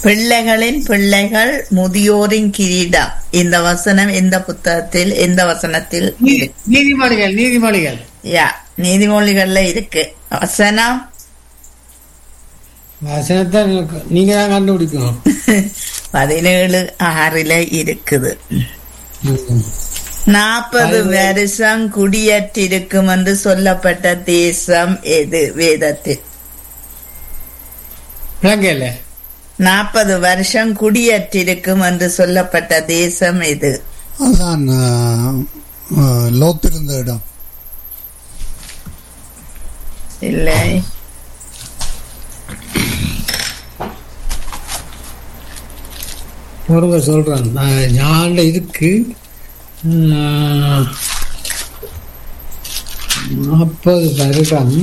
பிள்ளைகளின் பிள்ளைகள் முதியோரின் கிரீடம் இந்த வசனம் எந்த புத்தகத்தில் எந்த வசனத்தில் நீ- நீதிமொழிகள் நீதிமொழிகள் யா நீதிமொழிகள்ல இருக்கு வசனம் வசனத்தை எனக்கு- நீங்க தான் கண்டுபிடிக்கணும் பதினேழு ஆறுல இருக்குது ம். நாற்பது வருஷம் குடியேற்றிருக்கும் என்று சொல்லப்பட்ட தேசம் எது வேதத்தில் விளங்கல நாற்பது வருஷம் குடியேற்றிருக்கும் என்று சொல்லப்பட்ட தேசம் எது அதுதான் ஆஹ், ஆஹ், லோத் இருந்த இடம் இல்லை ஒருங்க சொல்றேன் நான் ஞாண்ட இருக்கு ம், நாற்பது வருடம்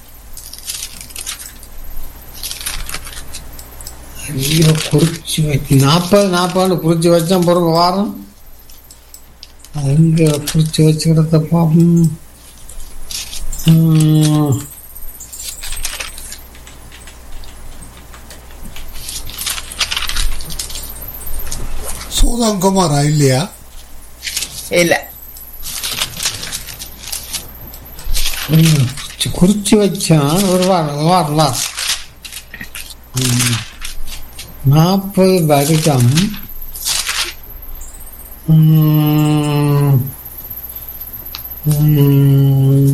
ஐயோ குறிச்சு வச்சு நாற்பது நாற்பது குறிச்சு வச்சேன் பொறுங்க வாரம் அது எங்க குறிச்சு வச்சுக்கிறத பாப்போம் ம், சோதங்குமாரா இல்லையா இல்ல ம், குறிச்சு- குறிச்சு வச்சான் ஒரு வாரம் வாரம் வாரம் ம். நாற்பது வருடம் ம், ம்.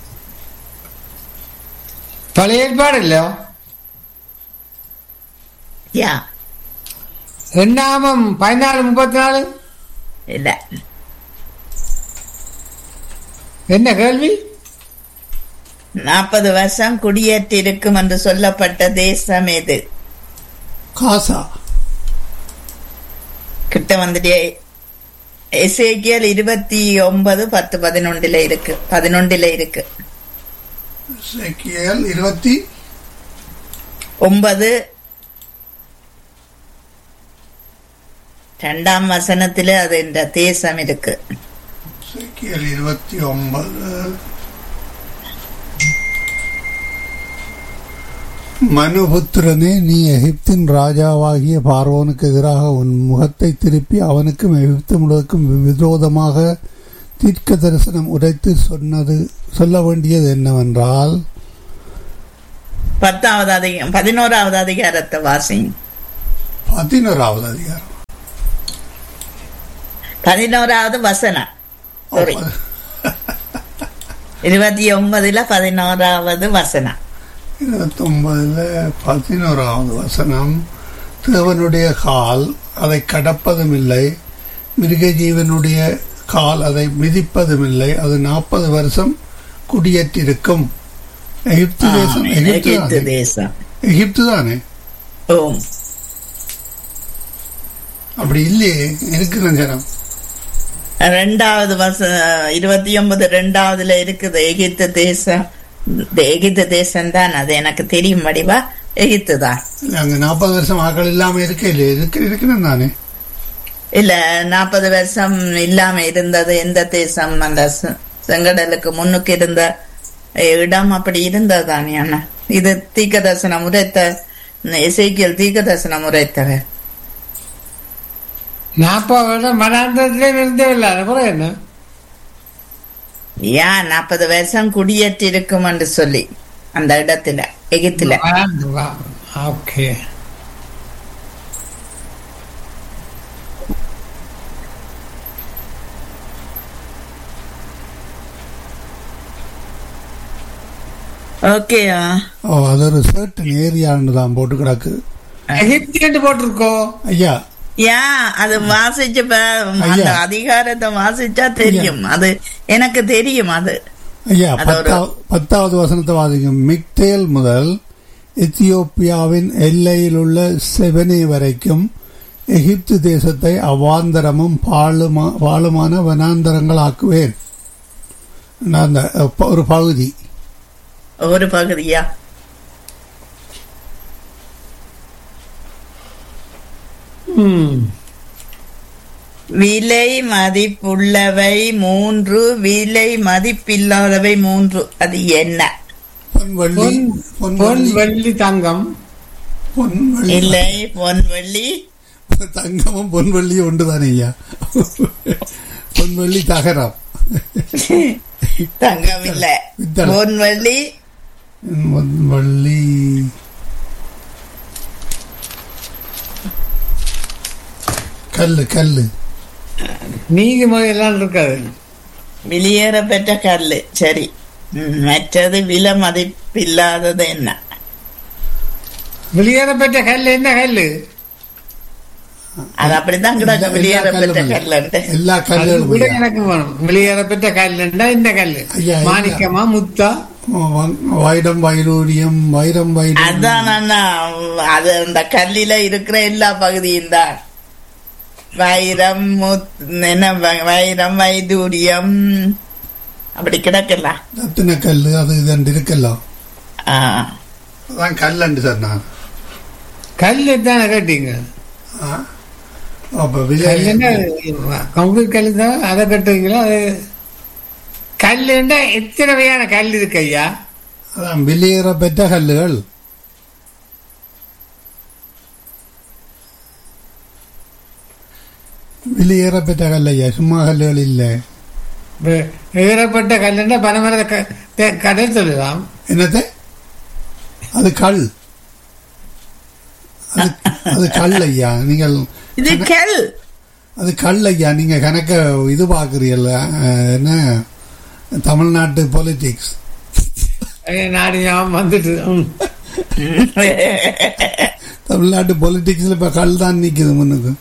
பழைய ஏற்பாடு இல்லையோ யா எண்ணாமம் பதினாலு முப்பத்தி நாலு இல்ல என்ன கேள்வி நாற்பது வருஷம் குடியேற்றிருக்கும் என்று சொல்லப்பட்ட தேசம் எது காசா கிட்ட வந்துட்டே எசேக்கியல் இருபத்தி ஒன்பது பத்து பதினொன்றுல இருக்கு பதினொன்றுல இருக்கு இசைக்கியேல் இருபத்தி ஒன்பது ரெண்டாம் வசனத்துல அது இந்த தேசம் இருக்கு இசைக்கியேல் இருபத்தி ஒன்பது மனுபுத்திரனே நீ எகிப்தின் ராஜாவாகிய பார்வோனுக்கு எதிராக உன் முகத்தை திருப்பி அவனுக்கும் எகிப்து முழுவதுக்கும் விரோதமாக தீர்க்க தரிசனம் உரைத்து சொன்னது சொல்ல வேண்டியது என்னவென்றால் பத்தாவது அதிகம் பதினோராவது அதிகாரத்தை வாசிங்க பதினோராவது அதிகாரம் பதினோராவது வசனம் Sorry. இருபத்தி ஒன்பதுல பதினோராவது வசனம் இருபத்தொன்பதுல பதினோராவது வசனம் தேவனுடைய கால் அதை கடப்பதும் இல்லை மிருகஜீவனுடைய கால் அதை மிதிப்பதும் இல்லை அது நாற்பது வருஷம் குடியேற்றிருக்கும் எகிப்து தேசம் எகிப்து எகிப்து தானே? தேசம் எகிப்து தானே ஓம் அப்படி இல்லையே இருக்கிற ஜனம் ரெண்டாவது வச இருபத்தி ஒன்பது ரெண்டாவதுல இருக்குது எகிப்து தேசம் இந்த எகிப்து தேசம் தான் அது எனக்கு தெரியும் வடிவா எகிப்து தான் இல்ல, அங்க நாற்பது வருஷம் ஆக்கள் இல்லாம இருக்க இல்லையே இருக்கு இருக்கிறேன் தானே இல்ல நாற்பது வருஷம் இல்லாம இருந்தது எந்த தேசம் அந்த செ- செங்கடலுக்கு முன்னுக்கு இருந்த இடம் அப்படி இருந்தது தானே அண்ணா இது தீக்க தரிசனம் உரைத்த இசைக்கியல் தீக்க தரிசனம் உரைத்தவர் நாற்பது வருடம் மனாந்தத்திலே இருந்தே இல்லை அது கூட என்ன ஏன் நாற்பது வருஷம் குடியேற்றி இருக்கும் என்று சொல்லி அந்த இடத்துல எகிப்துல ஓகே ஓகே ஓ அது ஒரு சர்டன் ஏரியான்னு தான் போட்டு கிடக்கு எகிப்தியன்ட்டு போட்டிருக்கோம் ஐயா ஏன் அது வாசிச்ச ப- அந்த ஐயா. அதிகாரத்தை வாசிச்சா தெரியும் அது எனக்கு தெரியும் அது ஐயா அது ஒரு- பத்தாவது பத்தாவது வசனத்தை வாசிங்க மிக்தேல் முதல் எத்தியோப்பியாவின் எல்லையில் உள்ள செவனே வரைக்கும் எகிப்து தேசத்தை அவாந்தரமும் பாழுமா பாழுமான வனாந்தரங்கள் ஆக்குவேன் நான் அந்த அஹ், ப- ஒரு பகுதி ஒரு பகுதியா ம் விலை மதிப்புள்ளவை மூன்று விலை மதிப்பில்லாதவை மூன்று அது என்ன பொன் வெள்ளி பொன் பொன் பொன் வெள்ளி வெள்ளி தங்கம் பொன்வெள்ளி இல்லை பொன் வெள்ளி தங்கமும் பொன்வெள்ளியும் ஒன்றுதானே ஐயா பொன்வெள்ளி தகரம் தங்கம் இல்ல பித்தளை. பொன் வெள்ளி பொன்வெள்ளி கல்லு கல்லு நீதிமொழி எல்லாம் இருக்காது வெளியேற பெற்ற கல்லு சரி ம், மற்றது விலை மதிப்பில்லாதது என்ன வெளியேறப்பட்ட கல் என்ன கல் அது அப்படித்தான் கிடக்கு எல்லா வெளியேற பெற்ற கல்லும் கல்லுன்ட்டு எல்லா அது கல்லுகளும் கூட ஐயா. எனக்கு வேணும் வெளியேறப்பட்ட கல்லுண்டா இந்த கல்லு ஐயா, இல்ல. மாணிக்கமா முத்தா வ- வைரம் வைரூரியம் வைரம் வைரம் அதான் அண்ணா அது அந்த கல்லில இருக்கிற எல்லா பகுதியும் தான் வைரம் முத்- என்ன வ- வைரம் வைதூரியம் அப்படி கிடக்கல ரத்தின கல்லு அது இது இருக்கலாம் ஆ. அதான் கல்லண்டு சார் நான் கல்லு தானே கேட்டீங்க ஆ. அப்ப விலை கல்லுன்னா கம்ப்யூட்டர் கல்லு தான் அதை கட்டுவீங்களா அது கல்லுண்டா எத்தனை வகையான கல் இருக்கு ஐயா அதான் வெளியேற பெற்ற கல்லுகள் வெளியேற பெற்ற கல் ஐயா சும்மா கல்லுகள் இல்லை வே- ஏறப்பட்ட கல்லுண்டா பனமர கடை சொல்லலாம் என்னது அது கல் அது அது கல் ஐயா நீங்கள் இது கல் அது கல் ஐயா நீங்க கணக்க இது பாக்குறீல்ல அஹ், என்ன தமிழ்நாட்டு பொலிட்டிக்ஸ் ஐயா, நாடு ஞாபகம் வந்துட்டு ம். தமிழ்நாட்டு பொலிட்டிக்ஸ்ல இப்ப கல் தான் நிக்குது முன்னுக்கு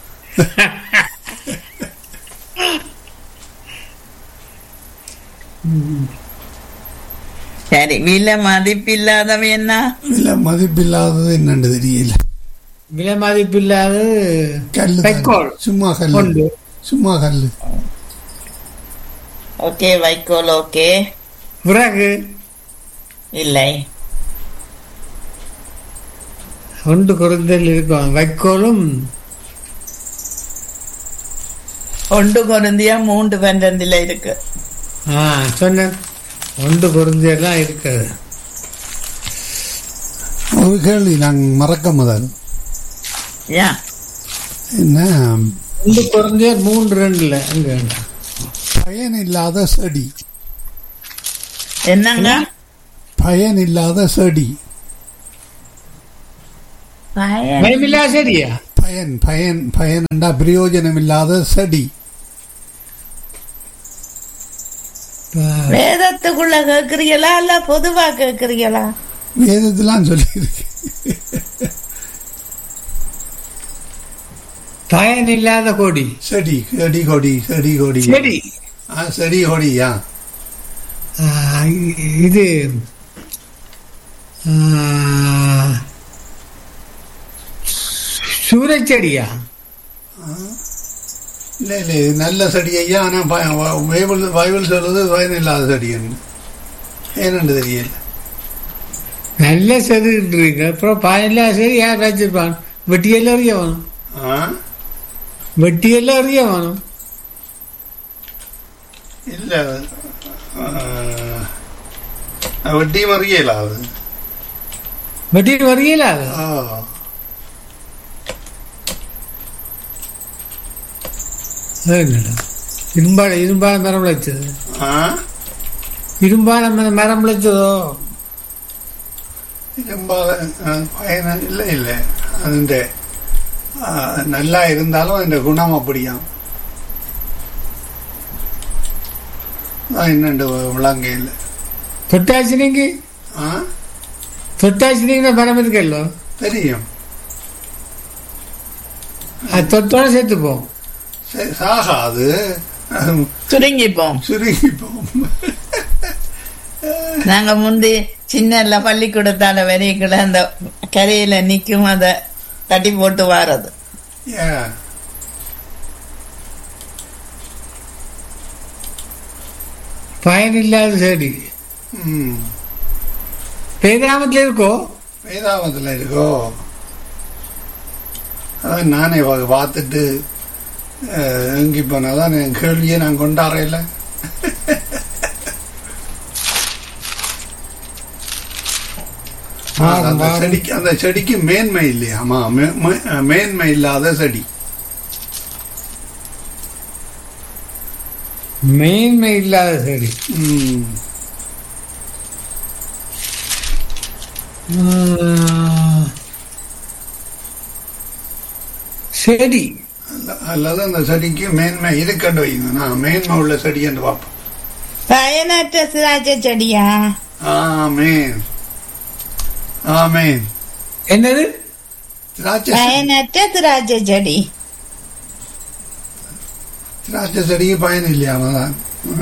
சரி விலை மதிப்பில்லாதவ என்ன இல்ல மதிப்பில்லாதது என்னன்னு தெரியல விலை மதிப்பில்லாத கல்லு தான். வைக்கோல் சும்மா கல்லு கொண்டு சும்மா கல்லு ஓகே வைக்கோல் ஓகே விறகு இல்லை ஒன்று குறைந்தல் இருக்கும் வைக்கோலும் ஒன்று குருந்தியா மூன்று பன்னெண்டுல இருக்கு ஆ சொன்னேன் ஒன்று குறைந்தெல்லாம் இருக்காது ஒரு கேள்வி நாங்க மறக்க முதல் ஏன் என்ன ஒன்று குறைஞ்ச மூன்று ரெண்டுல அங்க வேண்டாம் பயன் இல்லாத செடி என்னங்க பயன் இல்லாத செடி பயன். பயமில்லா சரியா பயன் பயன் பயன்டா பிரயோஜனம் இல்லாத செடி வேதத்துக்குள்ள கேக்குறீங்களா இல்ல பொதுவா கேக்குறீங்களா வேதத்திலாம் சொல்லியிருக்கு பயன் இல்லாத கொடி செடி செடி கொடி செடி கொடி செடி ஆ, செடி கொடியா ஆ, இது ஆ, சூறைச்செடியா இல்ல இல்ல இது நல்ல செடி ஐயா ஆனா ப- வ- பைபிள் பைபிள் சொல்றது பயன் இல்லாத செடி ஏன்னு தெரியல நல்ல செதுக்கிட்டு அப்புறம் பயனில்லா சரி யார் வச்சிருப்பான் வெட்டியெல்லாம் அறிய வேணும் ஆ? வெட்டியெல்லாம் அறிய வேணும் இல்ல ஆ, வட்டி மறியல அது வெட்டிட்டு வரையில அது ஆ. அது என்னடா இரும்பால இரும்பால மரம் விளைச்சது ஆ? இரும்பால ம- மரம் விளைச்சதோ ഇരുമ്പാല பயன இல்லை இல்லை അതിൻ്റെ ആ, நல்லா இருந்தாலும் അതിൻ്റെ குணம் அப்படியாம் அதான் என்னண்டு விளங்கையில் தொட்டாச்சினிக்கு ஆ தொட்டாச்சினிக்கு மரம் இருக்கല്ലോ தெரியும் அது தொட்டோட சேர்த்துப்போம் சரி, சாகாது அது சுருங்கிப்போம் சுருங்கி போகும் நாங்க முந்தி சின்ன பள்ளிக்கூடத்தால வரைக்குள்ள அந்த கரையில நிக்கும் அத தட்டி போட்டு வாரது ஏன் பயனில்லாத செடி ம் பேகிராமத்தில் இருக்கோ வேதாவத்தில் இருக்கோ அதான் நானே பா- பார்த்துட்டு அஹ், எங்கி போனாதான் என் கேள்வியை நான் கொண்டாடுறேன்ல வாரம் அந்த வாரம் செடிக்கு அந்த செடிக்கு மேன்மை இல்லையாமா மே- மே- மேன்மை இல்லாத செடி மேன்மை இல்லாத செடி ம். ம், செடி அல்ல- அல்லது அந்த செடிக்கு மேன்மை இருக்கண்டு வைங்க நான் மேன்மை உள்ள செடி என்று பார்ப்போம் பயனற்ற திராட்சை செடியா ஆமேன் ஆமேன் என்னது திராட்சை செடி- பயனற்ற திராட்சை செடி திராட்சை செடிக்கு பயன் இல்லையாமா தான்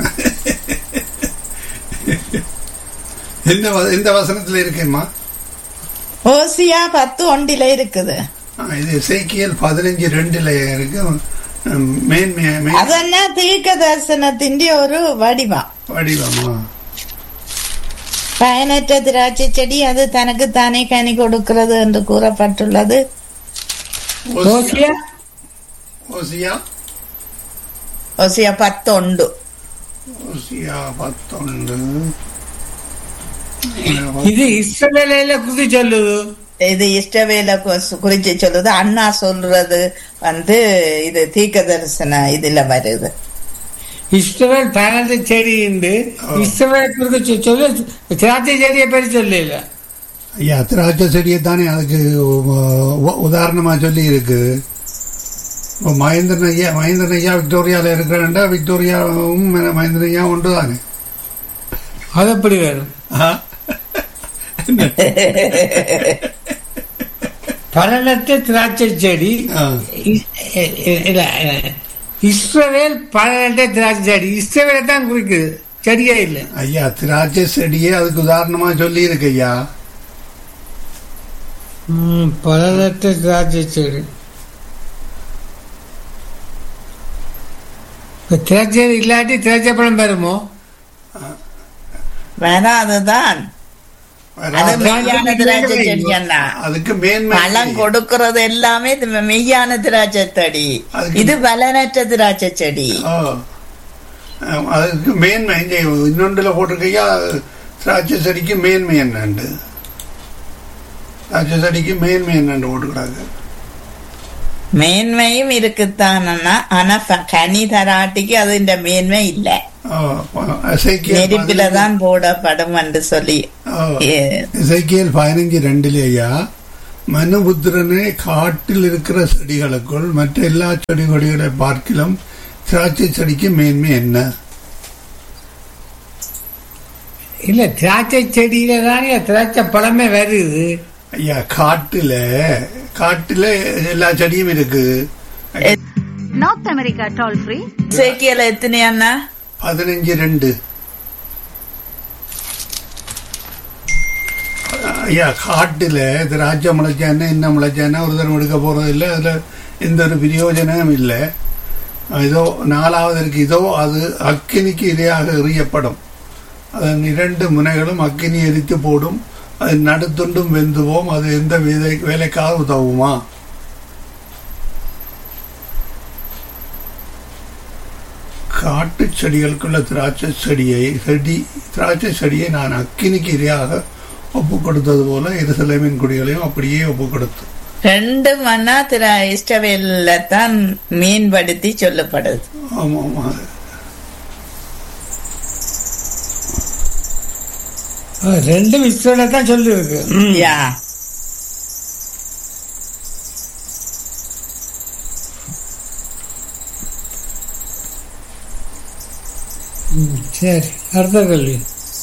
எந்த வ- எந்த வசனத்துல இருக்கேம்மா ஓசியா பத்து ஒண்டில இருக்குது ஆ, இது இசைக்கியல் பதினஞ்சு ரெண்டுல இருக்கு ம், மேன்மை மேன் അതന്നെ തീർക്ക ദർശനത്തിന്റെ ഒരു വടിവം வடிவமா பயனற்ற திராட்சை செடி அது தனக்கு தானே கனி கொடுக்கிறது என்று கூறப்பட்டுள்ளது ஓசியா ஓசியா ஓசியா பத்தொண்டு ஓசியா பத்தொண்டு இது இஸ்ரவேலையில குதி சொல்லுது இது இஷ்டவேல கு- குறிச்சு சொல்லுது அண்ணா சொல்றது வந்து இது தீர்க்க தரிசன இதுல வருது இஸ்ரவேல் பதினெட்டு செடி உண்டு இஸ்ரவேல் குறித்து சொல்லு திராட்சை செடியை பேர் சொல்லல ஐயா திராட்சை செடியை தானே அதுக்கு உ- உ- உதாரணமா சொல்லி இருக்கு இப்போ மகேந்திரன் ஐயா மகேந்திரன் ஐயா விக்டோரியாவில் இருக்கிறாண்டா விக்டோரியாவும் மகேந்திரன் ஐயா உண்டு தானே அது எப்படி வரும் பதினெட்டு திராட்சை செடி ஆ. இ- இ- இ- இல்ல, இஸ்ரவேல் பதினெட்டு திராட்சை செடி இஸ்ரவேலை தான் குறிக்குது சரியா இல்லை ஐயா திராட்சை செடியே அதுக்கு உதாரணமா சொல்லி இருக்கு ஐயா ம், பதினெட்டு திராட்சை செடி இப்ப திராட்சை இல்லாட்டி திராட்சை பழம் வருமோ வராதுதான் அது வராது. மெய்யான திராட்சை செடி அண்ணா அதுக்கு மேன்மை பழம் இல்லை. கொடுக்கறது எல்லாமே இது மெய்யான திராட்சை செடி அதுக்கு- இது பலனற்ற திராட்சை செடி ஓ. ஆம், அதுக்கு மேன்மை இங்க இன்னொன்றுல போட்டிருக்கையா திராட்சை செடிக்கு மேன்மை என்னண்டு திராட்சை செடிக்கு மேன்மை என்னண்டு போட்டுக்கிறாங்க மேன்மையும் இருக்குத்தான் அண்ணா ஆனா ப- கனி தராட்டிக்கு அதுன்ற மேன்மை இல்ல ஓ, எசேக்கியேல் நெருப்பில தான் போடப்படும் என்று சொல்லி ஓ. ஏ, எசேக்கியேல் பதினஞ்சு ரெண்டுலேயா மனுபுத்திரனே காட்டில் இருக்கிற செடிகளுக்குள் மற்ற எல்லா செடி கொடிகளை பார்க்கிலும் திராட்சை செடிக்கு மேன்மை என்ன இல்ல திராட்சை செடியில தானே திராட்சை பழமே வருது ஐயா காட்டுல காட்டுல எல்லா செடியும் இருக்கு North America toll free இசைக்கியல எத்தனை அண்ணா பதினஞ்சு ரெண்டு ஐயா காட்டுல திராட்சை முளைச்சானே என்ன முளைச்சானே ஒரு தரம் எடுக்க போறது இல்லை அதுல எந்த ஒரு பிரயோஜனமும் இல்லை இதோ நாலாவது இருக்கு இதோ அது அக்கினிக்கு இரையாக எறியப்படும் அதன் இரண்டு முனைகளும் அக்கினி எரித்து போடும் அது நடுத்துண்டும் வெந்துவோம் அது எந்த வேலை வேலைக்காக உதவுமா காட்டு செடிகளுக்குள்ள திராட்சை செடியை செடி திராட்சை செடியை நான் அக்கினிக்கு இரையாக ஒப்பு கொடுத்தது போல எருசலேமின் குடிகளையும் அப்படியே ஒப்பு கொடுத்து ரெண்டு மண்ணா திரு இஷ்டவேல தான் மீன்படுத்தி சொல்லப்படுது ஆமா ஆமா ஆ, ரெண்டும் இஸ்ரவேலை தான் சொல்லிருக்கு ம். யா ம், சரி அடுத்த கேள்வி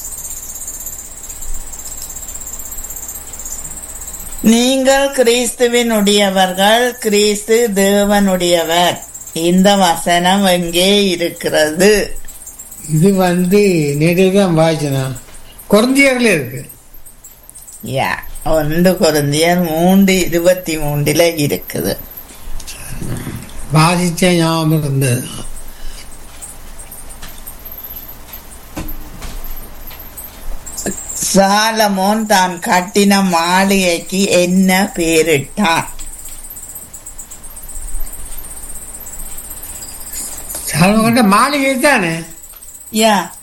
நீங்கள் கிறிஸ்துவின் உடையவர்கள் கிறிஸ்து தேவனுடையவர் இந்த வசனம் எங்கே இருக்கிறது இது வந்து நேற்று தான் வாய்ச்சினா குறைந்தியர்களே இருக்கு யா ஒன்று குருந்தியர் மூன்று இருபத்தி மூன்றுல இருக்குது வாசிச்ச ஞாபகம் இருந்தது சாலமோன் தான் கட்டின மாளிகைக்கு என்ன பேரிட்டான் சாலமன் கண்ட மாளிகை தானே யா